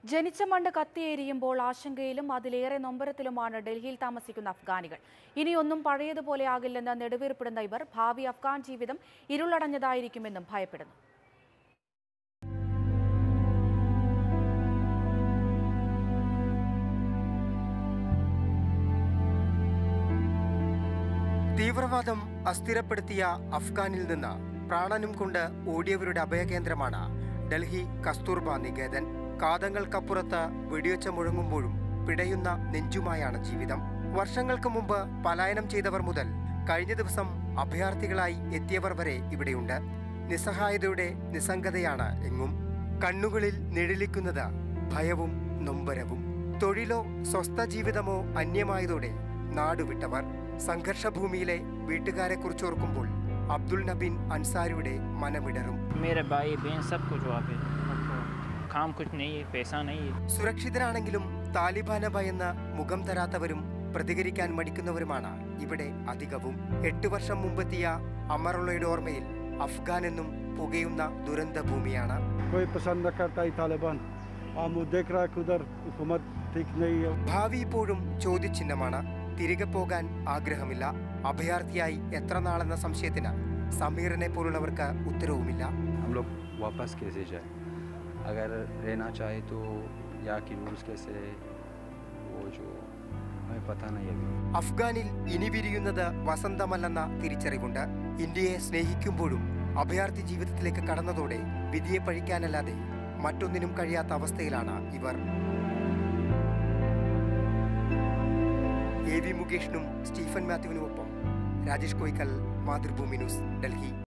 ജനിച്ച മണ്ണ് കത്തിയേരിയുമ്പോൾ ആശങ്കയിലും അതിലേറെ നൊമ്പരത്തിലുമാണ് ഡൽഹിയിൽ താമസിക്കുന്ന അഫ്ഗാനികൾ ഇനിയൊന്നും പഴയതുപോലെ ആകില്ലെന്ന് നെടുവീർപ്പിടുന്ന ഇവർ ഭാവി അഫ്ഗാൻ ജീവിതം ഇരുളടഞ്ഞതായിരിക്കുമെന്നും ഭയപ്പെടുന്നു തീവ്രവാദം അസ്ഥിരപ്പെടുത്തിയ അഫ്ഗാനിൽ നിന്ന് പ്രാണനും കൊണ്ട് ഓടിയവരുടെ അഭയകേന്ദ്രമാണ് ഡൽഹി കസ്തൂർബ നികേതൻ കാതങ്ങൾക്കപ്പുറത്ത് വെടിയൊച്ച മുഴങ്ങുമ്പോഴും പിടയുന്ന നെഞ്ചുമായാണ് ജീവിതം വർഷങ്ങൾക്ക് മുമ്പ് പലായനം ചെയ്തവർ മുതൽ കഴിഞ്ഞ ദിവസം അഭയാർത്ഥികളായി എത്തിയവർ വരെ ഇവിടെയുണ്ട് നിസ്സഹായതയുടെ നിസ്സംഗതയാണ് എങ്ങും കണ്ണുകളിൽ നിഴലിക്കുന്നത് ഭയവും നൊമ്പരവും തൊഴിലോ സ്വസ്ഥ ജീവിതമോ അന്യമായതോടെ നാടുവിട്ടവർ സംഘർഷഭൂമിയിലെ വീട്ടുകാരെ കുറിച്ചോർക്കുമ്പോൾ അബ്ദുൽ നബീൻ അൻസാരിയുടെ മനമിടറും मेरे भाई बहन सब कुछ वहाँ पे काम कुछ नहीं है पैसा नहीं है സുരക്ഷിതരാണെങ്കിലും താലിബാനെ ഭയന്ന് മുഖം തരാത്തവരും പ്രതികരിക്കാൻ മടിക്കുന്നവരുമാണ് ഇവിടെ അധികവും എട്ട് വർഷം മുമ്പെത്തിയ അമറുള്ളയുടെ ഓർമ്മയിൽ അഫ്ഗാൻ എന്നും പുകയുന്ന ദുരന്ത ഭൂമിയാണ് कोई पसंद न करता ही तालिबान हम वो देख रहा है कि उधर हुकूमत ठीक नहीं है ഭാവി ഇപ്പോഴും ചോദ്യചിഹ്നമാണ് തിരികെ പോകാൻ ആഗ്രഹമില്ല അഭയാർത്ഥിയായി എത്ര നാളെന്ന സംശയത്തിന് സമീറിനെ പോലുള്ളവർക്ക് ഉത്തരവുമില്ല हम लोग वापस कैसे जाए अगर रहना चाहे तो यहाँ की रूल्स कैसे है वो जो हमें पता नहीं अभी അഫ്ഗാനിൽ ഇനി വിരിയുന്നത് വസന്തമല്ലെന്ന തിരിച്ചറിവുണ്ട് ഇന്ത്യയെ സ്നേഹിക്കുമ്പോഴും അഭയാർത്ഥി ജീവിതത്തിലേക്ക് കടന്നതോടെ വിധിയെ പഴിക്കാനല്ലാതെ മറ്റൊന്നിനും കഴിയാത്ത അവസ്ഥയിലാണ് ഇവർ എ വി മുകേഷിനും സ്റ്റീഫൻ മാത്യുവിനുമൊപ്പം രാജേഷ് കോയിക്കൽ മാതൃഭൂമി ന്യൂസ് ഡൽഹി